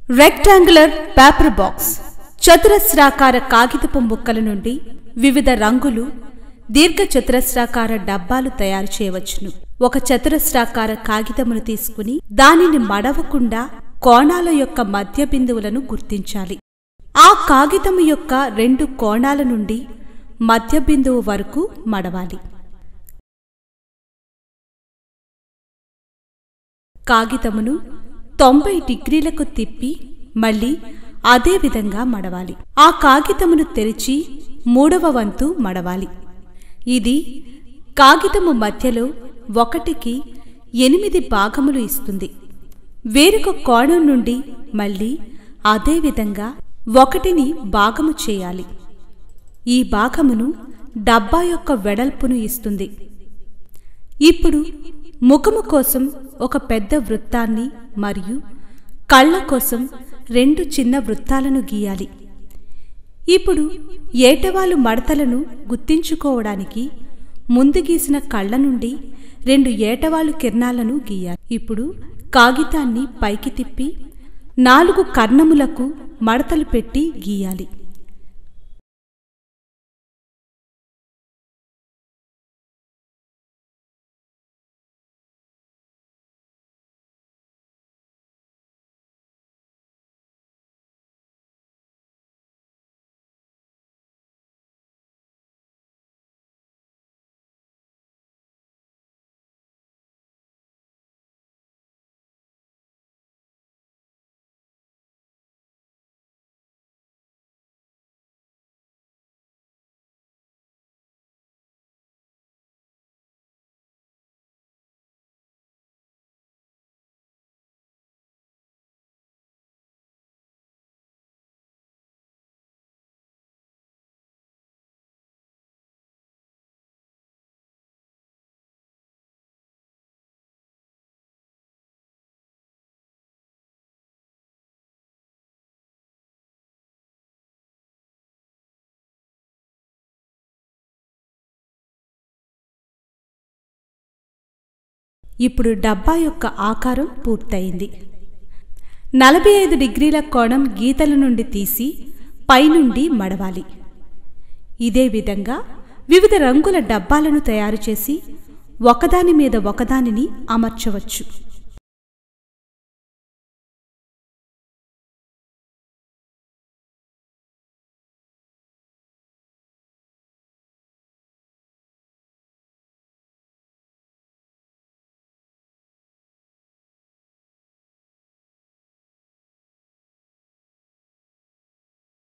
rectangular paper box చతురస్రాకార కాగితపు ముక్కల నుండి వివిధ రంగులు దీర్ఘ చతురస్రాకార డబ్బాలు తయారు చేయవచ్చును ఒక చతురస్రాకార కాగితమును తీసుకుని దానిని మడవకుండా కోణాల యొక్క మధ్య బిందువులను గుర్తించాలి ఆ కాగితము యొక్క రెండు కోణాల నుండి మధ్య బిందువు వరకు మడవాలి కాగితమును తొంభై డిగ్రీలకు తిప్పి మళ్ళీ అదే విధంగా మడవాలి ఆ కాగితమును తెరిచి మూడవ వంతు మడవాలి ఇది కాగితము మధ్యలో ఒకటికి ఎనిమిది భాగములు ఇస్తుంది వేరొక కోణం నుండి మళ్ళీ అదే విధంగా ఒకటిని భాగము చేయాలి ఈ భాగమును డబ్బా యొక్క వెడల్పును ఇస్తుంది ఇప్పుడు ముఖము కోసం ఒక పెద్ద వృత్తాన్ని మరియు కళ్ళ కోసం రెండు చిన్న వృత్తాలను గీయాలి ఇప్పుడు ఏటవాలు మడతలను గుర్తించుకోవడానికి ముందు గీసిన కళ్ళ నుండి రెండు ఏటవాలు కిరణాలను గీయాలి ఇప్పుడు కాగితాన్ని పైకి తిప్పి నాలుగు కర్ణములకు మడతలు పెట్టి గీయాలి ఇప్పుడు డబ్బా యొక్క ఆకారం పూర్తయింది నలభై ఐదు డిగ్రీల కోణం గీతల నుండి తీసి పైనుండి మడవాలి ఇదే విధంగా వివిధ రంగుల డబ్బాలను తయారు చేసి ఒకదాని మీద ఒకదానిని అమర్చవచ్చు